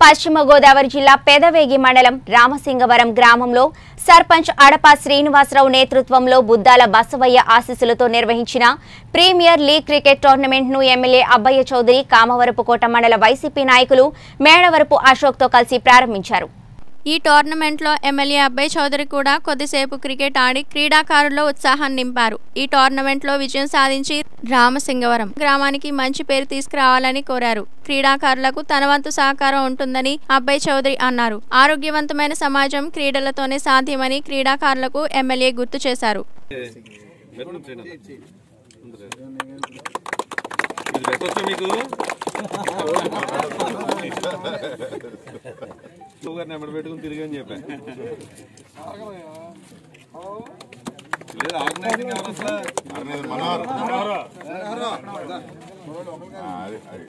పశ్చిమ గోదావరి జిల్లా పెదవేగి మండలం రామసింగవరం గ్రామంలో సర్పంచ్ అడప శ్రీనివాసరావు నేతృత్వంలో బుద్దాల బసవయ్య ఆశీస్సులతో నిర్వహించిన ప్రీమియర్ లీగ్ క్రికెట్ టోర్నమెంట్ ను ఎమ్మెల్యే అబ్బయ్య చౌదరి కామవరపుకోట మండల వైసీపీ నాయకులు మేడవరపు అశోక్తో కలిసి ప్రారంభించారు ఈ టోర్నమెంట్లో ఎమ్మెల్యే అబ్బాయి చౌదరి కూడా కొద్దిసేపు క్రికెట్ ఆడి క్రీడాకారుల్లో ఉత్సాహాన్ని నింపారు ఈ టోర్నమెంట్లో విజయం సాధించి రామసింగవరం గ్రామానికి మంచి పేరు తీసుకురావాలని కోరారు క్రీడాకారులకు తన వంతు సహకారం ఉంటుందని అబ్బాయి చౌదరి అన్నారు ఆరోగ్యవంతమైన సమాజం క్రీడలతోనే సాధ్యమని క్రీడాకారులకు ఎమ్మెల్యే గుర్తు చేశారు ఇది పెట్టొచ్చా మీకు షుగర్ నెంబర్ పెట్టుకుని తిరిగి అని చెప్పా లేదు ఆర్గనైజింగ్ ఎవరు అసలు మనోహర్ మనోహర్